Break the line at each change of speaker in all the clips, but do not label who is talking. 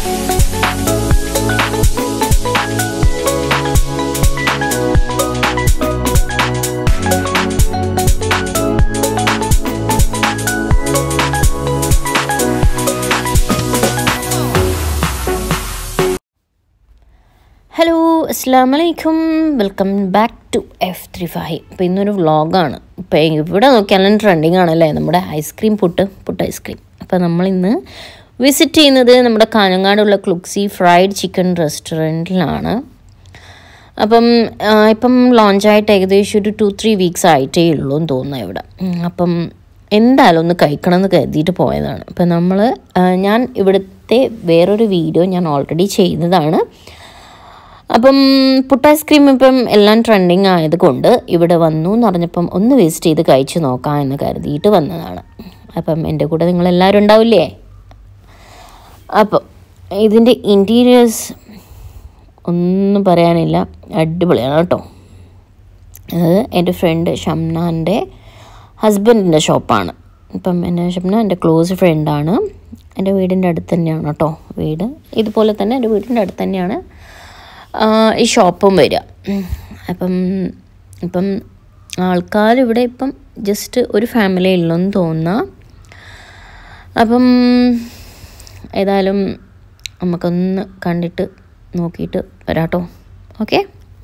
Hello അസ്സാം വലൈക്കും welcome back to F three five ഇപ്പോൾ ഇന്നൊരു വ്ളോഗാണ് ഇപ്പോൾ ഇവിടെ നോക്കിയാലും ട്രെൻഡിങ് ആണല്ലേ നമ്മുടെ ഐസ്ക്രീം പുട്ട് പുട്ട് ഐസ്ക്രീം അപ്പോൾ നമ്മളിന്ന് വിസിറ്റ് ചെയ്യുന്നത് നമ്മുടെ കാഞ്ഞങ്ങാടുള്ള ക്ലുക്സി ഫ്രൈഡ് ചിക്കൻ റെസ്റ്റോറൻറ്റിലാണ് അപ്പം ആ, ഇപ്പം ലോഞ്ചായിട്ട് ഏകദേശം ഒരു ടു ത്രീ വീക്സ് ആയിട്ടേ ഉള്ളൂ എന്ന് തോന്നുന്നു ഇവിടെ ഉം, അപ്പം എന്തായാലും ഒന്ന് കഴിക്കണം എന്ന് കരുതിയിട്ട് പോയതാണ് അപ്പം നമ്മൾ ഞാൻ ഇവിടുത്തെ വേറൊരു വീഡിയോ ഞാൻ ഓൾറെഡി ചെയ്തതാണ് അപ്പം പുട്ട് ഐസ്ക്രീം ഇപ്പം എല്ലാം ട്രെൻഡിങ് ആയതുകൊണ്ട് ഇവിടെ വന്നു എന്ന് പറഞ്ഞപ്പം ഒന്ന് വേസ്റ്റ് ചെയ്ത് കഴിച്ച് നോക്കാം എന്ന് കരുതിയിട്ട് വന്നതാണ് അപ്പം എൻ്റെ കൂടെ നിങ്ങളെല്ലാവരും ഉണ്ടാവില്ലേ അപ്പം ഇതിൻ്റെ ഇൻറ്റീരിയേഴ്സ് ഒന്നും പറയാനില്ല അടിപൊളിയാണ് കേട്ടോ അത് എൻ്റെ ഫ്രണ്ട് ഷംനാൻ്റെ ഹസ്ബൻഡിൻ്റെ ഷോപ്പാണ് ഇപ്പം എൻ്റെ ഷംന എൻ്റെ ക്ലോസ് ഫ്രണ്ടാണ് എൻ്റെ വീടിൻ്റെ അടുത്ത് തന്നെയാണ് കേട്ടോ വീട് ഇതുപോലെ തന്നെ എൻ്റെ വീടിൻ്റെ അടുത്ത് തന്നെയാണ് ആ, ഈ ഷോപ്പും വരിക ഉം. അപ്പം ഇപ്പം ആൾക്കാർ ഇവിടെ ഇപ്പം ജസ്റ്റ് ഒരു ഫാമിലി ഉള്ളെന്ന് തോന്നുന്ന അപ്പം ഏതായാലും നമുക്കൊന്ന് കണ്ടിട്ട് നോക്കിയിട്ട് വരാട്ടോ ഓക്കെ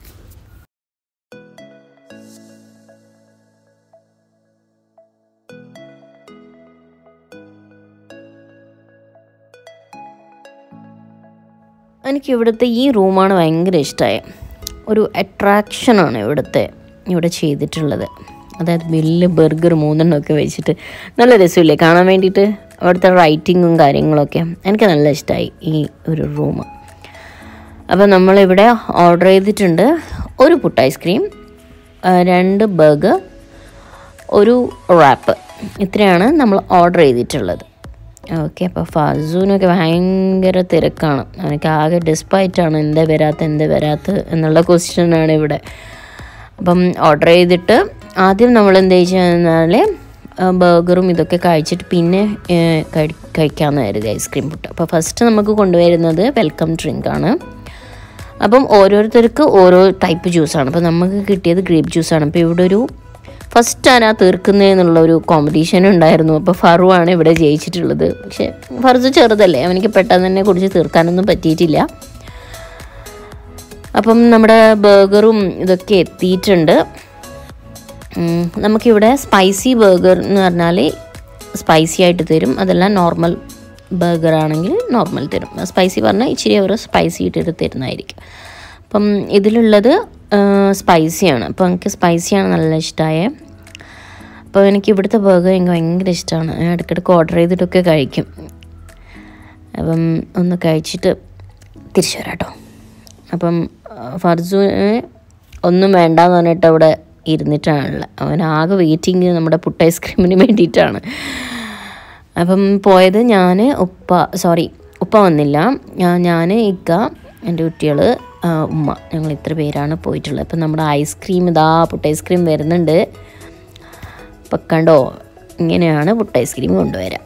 എനിക്ക് ഇവിടുത്തെ ഈ റൂമാണ് ഭയങ്കര ഇഷ്ടമായി ഒരു അട്രാക്ഷനാണ് ഇവിടുത്തെ ഇവിടെ ചെയ്തിട്ടുള്ളത് അതായത് വലിയ ബർഗർ മൂന്നെണ്ണമൊക്കെ വെച്ചിട്ട് നല്ല രസമില്ലേ കാണാൻ വേണ്ടിയിട്ട് അവിടുത്തെ റൈറ്റിങ്ങും കാര്യങ്ങളൊക്കെ എനിക്ക് നല്ല ഇഷ്ടമായി ഈ ഒരു റൂം അപ്പോൾ നമ്മളിവിടെ ഓർഡർ ചെയ്തിട്ടുണ്ട് ഒരു പുട്ട് ഐസ്ക്രീം ആ, രണ്ട് ബർഗർ ഒരു റാപ്പ് ഇത്രയാണ് നമ്മൾ ഓർഡർ ചെയ്തിട്ടുള്ളത് ഓക്കെ അപ്പോൾ ഫാസൂനൊക്കെ ഭയങ്കര തിരക്കാണ് എനിക്ക് ആകെ ഡിസ്പായിട്ടാണ് എന്താ വരാത്ത എന്താ വരാത്ത എന്നുള്ള ക്വസ്റ്റ്യനാണ് ഇവിടെ അപ്പം ഓർഡർ ചെയ്തിട്ട് ആദ്യം നമ്മൾ എന്ത് കഴിഞ്ഞാൽ ബർഗറും ഇതൊക്കെ കഴിച്ചിട്ട് പിന്നെ ഏഹ്, കഴി- കഴിക്കാമെന്ന് കരുതി ഐസ്ക്രീം പുട്ട് അപ്പോൾ ഫസ്റ്റ് നമുക്ക് കൊണ്ടുവരുന്നത് വെൽക്കം ഡ്രിങ്ക് ആണ് അപ്പം ഓരോരുത്തർക്ക് ഓരോ ടൈപ്പ് ജ്യൂസാണ് അപ്പോൾ നമുക്ക് കിട്ടിയത് ഗ്രേപ്പ് ജ്യൂസാണ് അപ്പോൾ ഇവിടെ ഒരു ഫസ്റ്റ് ആരാ തീർക്കുന്നതെന്നുള്ള ഒരു കോമ്പറ്റീഷൻ ഉണ്ടായിരുന്നു അപ്പോൾ ഫറു ആണ് ഇവിടെ ജയിച്ചിട്ടുള്ളത് പക്ഷേ ഫർജു ചെറുതല്ലേ അവനിക്ക് പെട്ടെന്ന് തന്നെ കുടിച്ച് തീർക്കാനൊന്നും പറ്റിയിട്ടില്ല അപ്പം നമ്മുടെ ബർഗറും ഇതൊക്കെ എത്തിയിട്ടുണ്ട് ഉം, നമുക്കിവിടെ സ്പൈസി ബർഗർ എന്ന് പറഞ്ഞാൽ സ്പൈസി ആയിട്ട് തരും അതെല്ലാം നോർമൽ ബർഗർ ആണെങ്കിൽ നോർമൽ തരും സ്പൈസി പറഞ്ഞാൽ ഇച്ചിരി അവർ സ്പൈസി ഇട്ടിട്ട് തരുന്നതായിരിക്കും അപ്പം ഇതിലുള്ളത് സ്പൈസിയാണ് അപ്പോൾ എനിക്ക് സ്പൈസിയാണ് നല്ല ഇഷ്ടമായത് അപ്പോൾ എനിക്ക് ഇവിടുത്തെ ബർഗർ എനിക്ക് ഭയങ്കര ഇഷ്ടമാണ് ഞാൻ ഇടയ്ക്കിടയ്ക്ക് ഓർഡർ ചെയ്തിട്ടൊക്കെ കഴിക്കും അപ്പം ഒന്ന് കഴിച്ചിട്ട് തിരിച്ചു വരാം കേട്ടോ അപ്പം ഫർജുന് ഒന്നും വേണ്ടാന്ന് പറഞ്ഞിട്ട് അവിടെ ഇരുന്നിട്ടാണുള്ളത് അവൻ ആകെ വെയിറ്റിങ് നമ്മുടെ പുട്ട് ഐസ്ക്രീമിന് വേണ്ടിയിട്ടാണ് അപ്പം പോയത് ഞാൻ ഉപ്പ സോറി ഉപ്പ വന്നില്ല ഞാൻ ഇക്ക എൻ്റെ കുട്ടികൾ ഉമ്മ ഞങ്ങൾ ഇത്ര പേരാണ് പോയിട്ടുള്ളത് അപ്പം നമ്മുടെ ഐസ്ക്രീം ഇതാ പുട്ട് ഐസ്ക്രീം വരുന്നുണ്ട് അപ്പം കണ്ടോ ഇങ്ങനെയാണ് പുട്ട് ഐസ്ക്രീം കൊണ്ടുവരാം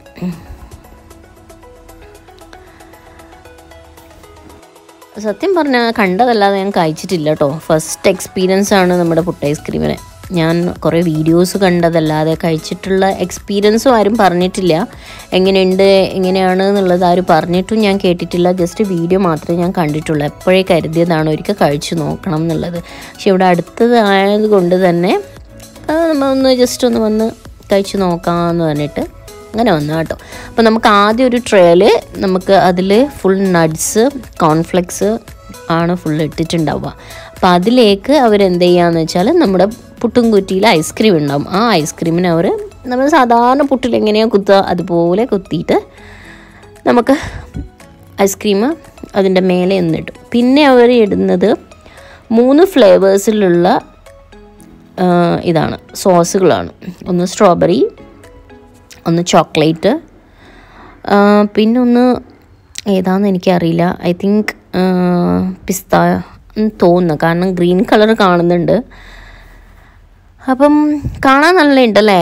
സത്യം പറഞ്ഞാൽ കണ്ടതല്ലാതെ ഞാൻ കഴിച്ചിട്ടില്ല കേട്ടോ ഫസ്റ്റ് എക്സ്പീരിയൻസ് ആണ് നമ്മുടെ പുട്ട് ഐസ്ക്രീമിന് ഞാൻ കുറേ വീഡിയോസ് കണ്ടതല്ലാതെ കഴിച്ചിട്ടുള്ള എക്സ്പീരിയൻസും ആരും പറഞ്ഞിട്ടില്ല എങ്ങനെയുണ്ട് എങ്ങനെയാണ് എന്നുള്ളത് ആരും പറഞ്ഞിട്ടും ഞാൻ കേട്ടിട്ടില്ല ജസ്റ്റ് വീഡിയോ മാത്രമേ ഞാൻ കണ്ടിട്ടുള്ളൂ എപ്പോഴേ കരുതിയതാണ് ഒരിക്കൽ കഴിച്ചു നോക്കണം എന്നുള്ളത് പക്ഷെ ഇവിടെ അടുത്തത് ആയത് കൊണ്ട് തന്നെ ആ, നമ്മൾ ഒന്ന് ജസ്റ്റ് ഒന്ന് വന്ന് കഴിച്ച് നോക്കാമെന്ന് പറഞ്ഞിട്ട് അങ്ങനെ വന്നു കേട്ടോ അപ്പോൾ നമുക്ക് ആദ്യം ഒരു ട്രേയിൽ നമുക്ക് അതിൽ ഫുൾ നട്ട്സ് കോൺഫ്ലെക്സ് ആണ് ഫുൾ ഇട്ടിട്ടുണ്ടാവുക അപ്പോൾ അതിലേക്ക് അവരെന്ത് ചെയ്യാന്ന് വെച്ചാൽ നമ്മുടെ പുട്ടും കുറ്റിയിൽ ഐസ്ക്രീം ഉണ്ടാവും ആ ഐസ്ക്രീമിന് അവർ നമ്മൾ സാധാരണ പുട്ടിൽ എങ്ങനെയാണ് കുത്തുക അതുപോലെ കുത്തിയിട്ട് നമുക്ക് ഐസ്ക്രീം അതിൻ്റെ മേലെ ഒന്നിടും പിന്നെ അവർ ഇടുന്നത് മൂന്ന് ഫ്ലേവേഴ്സിലുള്ള ആ, ഇതാണ് സോസുകളാണ് ഒന്ന് സ്ട്രോബെറി ഒന്ന് ചോക്ലേറ്റ് പിന്നെ ഒന്ന് ഏതാണെന്ന് എനിക്കറിയില്ല ഐ തിങ്ക് പിസ്ത എന്ന് തോന്നുന്നു കാരണം ഗ്രീൻ കളർ കാണുന്നുണ്ട് അപ്പം കാണാൻ നല്ല ഉണ്ടല്ലേ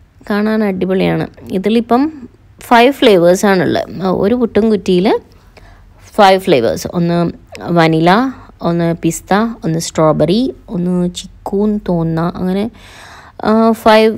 കാണാൻ അടിപൊളിയാണ് ഇതിലിപ്പം ഫൈവ് ഫ്ലേവേഴ്സാണുള്ളത് ഒരു പുട്ടും കുറ്റിയിൽ ഫൈവ് ഫ്ലേവേഴ്സ് ഒന്ന് വനില ഒന്ന് പിസ്ത ഒന്ന് സ്ട്രോബെറി ഒന്ന് ചിക്കൂൻ തോന്ന അങ്ങനെ five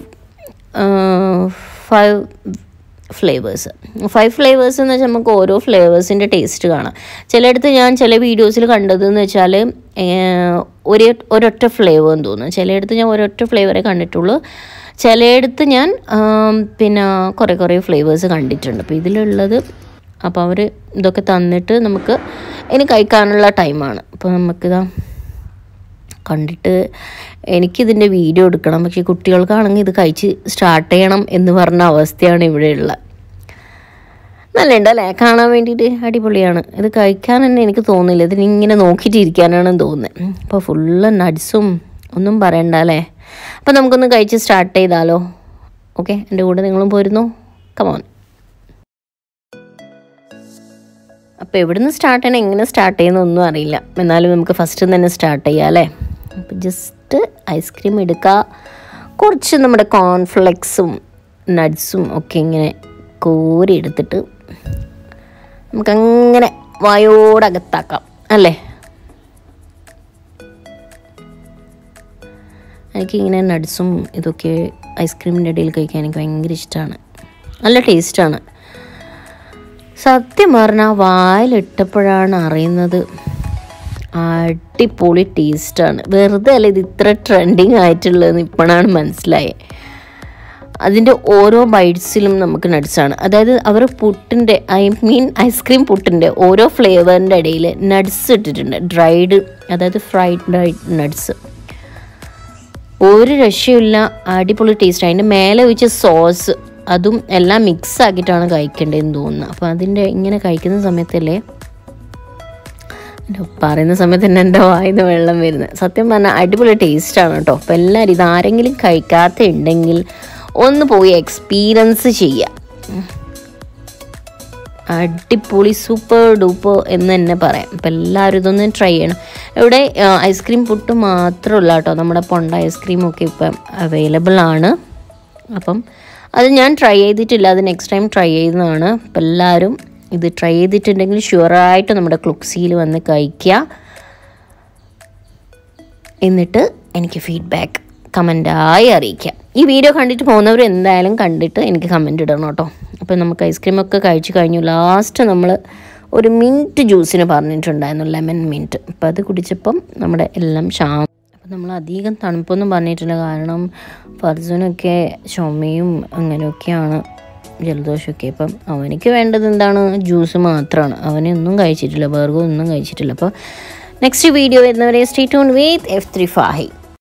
five flavours five flavours എന്ന് വെച്ചാൽ നമുക്ക് ഓരോ ഫ്ലേവേഴ്സിൻ്റെ ടേസ്റ്റ് കാണാം ചിലയിടത്ത് ഞാൻ ചില വീഡിയോസിൽ കണ്ടതെന്ന് വെച്ചാൽ ഒരേ ഒരൊറ്റ ഫ്ലേവർ എന്ന് തോന്നുന്നു ചിലയിടത്ത് ഞാൻ ഒരൊറ്റ ഫ്ലേവറേ കണ്ടിട്ടുള്ളൂ ചിലയിടത്ത് ഞാൻ ആം, പിന്നെ കുറേ കുറേ ഫ്ലേവേഴ്സ് കണ്ടിട്ടുണ്ട് അപ്പോൾ ഇതിലുള്ളത് അപ്പോൾ അവർ ഇതൊക്കെ തന്നിട്ട് നമുക്ക് ഇനി കഴിക്കാനുള്ള ടൈമാണ് അപ്പോൾ നമുക്കിതാ കണ്ടിട്ട് എനിക്കിതിൻ്റെ വീഡിയോ എടുക്കണം പക്ഷേ കുട്ടികൾക്കാണെങ്കിൽ ഇത് കഴിച്ച് സ്റ്റാർട്ട് ചെയ്യണം എന്ന് പറഞ്ഞ അവസ്ഥയാണ് ഇവിടെയുള്ള നല്ലുണ്ട് അല്ലേ കാണാൻ വേണ്ടിയിട്ട് അടിപൊളിയാണ് ഇത് കഴിക്കാൻ തന്നെ എനിക്ക് തോന്നില്ല ഇതിനിങ്ങനെ നോക്കിയിട്ട് ഇരിക്കാനാണ് തോന്നുന്നത് അപ്പോൾ ഫുള്ള് നട്ട്സും ഒന്നും പറയണ്ട അല്ലേ അപ്പോൾ നമുക്കൊന്ന് കഴിച്ച് സ്റ്റാർട്ട് ചെയ്താലോ ഓക്കെ എൻ്റെ കൂടെ നിങ്ങളും പോരുന്നു കമോൺ അപ്പോൾ എവിടുന്ന് സ്റ്റാർട്ട് ചെയ്യണം എങ്ങനെ സ്റ്റാർട്ട് ചെയ്യുന്നൊന്നും അറിയില്ല എന്നാലും നമുക്ക് ഫസ്റ്റ് തന്നെ സ്റ്റാർട്ട് ചെയ്യാം അല്ലേ അപ്പോൾ ജസ്റ്റ് ഐസ്ക്രീം എടുക്കുക കുറച്ച് നമ്മുടെ കോൺഫ്ലെക്സും നട്ട്സും ഒക്കെ ഇങ്ങനെ കോരി എടുത്തിട്ട് നമുക്കങ്ങനെ വായോടകത്താക്കാം അല്ലേ എനിക്കിങ്ങനെ നട്ട്സും ഇതൊക്കെ ഐസ്ക്രീമിൻ്റെ ഇടയിൽ കഴിക്കാൻ എനിക്ക് ഭയങ്കര ഇഷ്ടമാണ് നല്ല ടേസ്റ്റാണ് സത്യം പറഞ്ഞാൽ വായിലിട്ടപ്പോഴാണ് അറിയുന്നത് അടിപൊളി ടേസ്റ്റാണ് വെറുതെ അല്ല ഇത് ഇത്ര ട്രെൻഡിങ് ആയിട്ടുള്ളതെന്ന് ഇപ്പോഴാണ് മനസ്സിലായത് അതിൻ്റെ ഓരോ ബൈറ്റ്സിലും നമുക്ക് നട്ട്സാണ് അതായത് അവർ പുട്ടിൻ്റെ ഐ മീൻ ഐസ്ക്രീം പുട്ടിൻ്റെ ഓരോ ഫ്ലേവറിൻ്റെ ഇടയിൽ നട്ട്സ് ഇട്ടിട്ടുണ്ട് ഡ്രൈഡ് അതായത് ഫ്രൈഡ് ഡ്രൈഡ് നട്ട്സ് ഒരു രക്ഷയില്ല അടിപൊളി ടേസ്റ്റ് അതിൻ്റെ മേലെ ഒഴിച്ച സോസ് അതും എല്ലാം മിക്സ് ആക്കിയിട്ടാണ് കഴിക്കേണ്ടതെന്ന് തോന്നുന്നു അപ്പോൾ അതിൻ്റെ ഇങ്ങനെ കഴിക്കുന്ന സമയത്തല്ലേ എൻ്റെ പറയുന്ന സമയത്ത് തന്നെ എൻ്റെ വായിന്ന് വെള്ളം വരുന്നത് സത്യം പറഞ്ഞാൽ അടിപൊളി ടേസ്റ്റാണ് കേട്ടോ അപ്പോൾ എല്ലാവരും ഇത് ആരെങ്കിലും കഴിക്കാത്ത ഉണ്ടെങ്കിൽ ഒന്ന് പോയി എക്സ്പീരിയൻസ് ചെയ്യുക അടിപൊളി സൂപ്പർ ഡൂപ്പർ എന്ന് തന്നെ പറയാം അപ്പം എല്ലാവരും ഇതൊന്ന് ട്രൈ ചെയ്യണം ഇവിടെ ഐസ്ക്രീം പുട്ട് മാത്രമല്ല കേട്ടോ നമ്മുടെ പൊണ്ട ഐസ്ക്രീമൊക്കെ ഇപ്പം അവൈലബിൾ ആണ് അപ്പം അത് ഞാൻ ട്രൈ ചെയ്തിട്ടില്ല അത് നെക്സ്റ്റ് ടൈം ട്രൈ ചെയ്യുന്നതാണ് അപ്പം എല്ലാവരും ഇത് ട്രൈ ചെയ്തിട്ടുണ്ടെങ്കിൽ ഷുവറായിട്ട് നമ്മുടെ ക്ലുക്സിയിൽ വന്ന് കഴിക്കുക എന്നിട്ട് എനിക്ക് ഫീഡ്ബാക്ക് കമൻറ്റായി അറിയിക്കാം ഈ വീഡിയോ കണ്ടിട്ട് പോകുന്നവർ എന്തായാലും കണ്ടിട്ട് എനിക്ക് കമൻറ്റ് ഇടണം കേട്ടോ അപ്പോൾ നമുക്ക് ഐസ്ക്രീമൊക്കെ കഴിച്ച് കഴിഞ്ഞു ലാസ്റ്റ് നമ്മൾ ഒരു മിൻറ്റ് ജ്യൂസിന് പറഞ്ഞിട്ടുണ്ടായിരുന്നു ലെമൺ മിൻറ്റ് അപ്പോൾ അത് കുടിച്ചപ്പം നമ്മുടെ എല്ലാം ശാന്ത അപ്പം നമ്മൾ അധികം തണുപ്പൊന്നും പറഞ്ഞിട്ടില്ല കാരണം ഫർജുനൊക്കെ ചുമയും അങ്ങനെയൊക്കെയാണ് ജലദോഷമൊക്കെ അപ്പം അവനിക്ക് വേണ്ടത് എന്താണ് ജ്യൂസ് മാത്രമാണ് അവനൊന്നും കഴിച്ചിട്ടില്ല ബർഗർ ഒന്നും കഴിച്ചിട്ടില്ല അപ്പോൾ നെക്സ്റ്റ് വീഡിയോ വരുന്നവരെ stay tune with F three ഫാഹി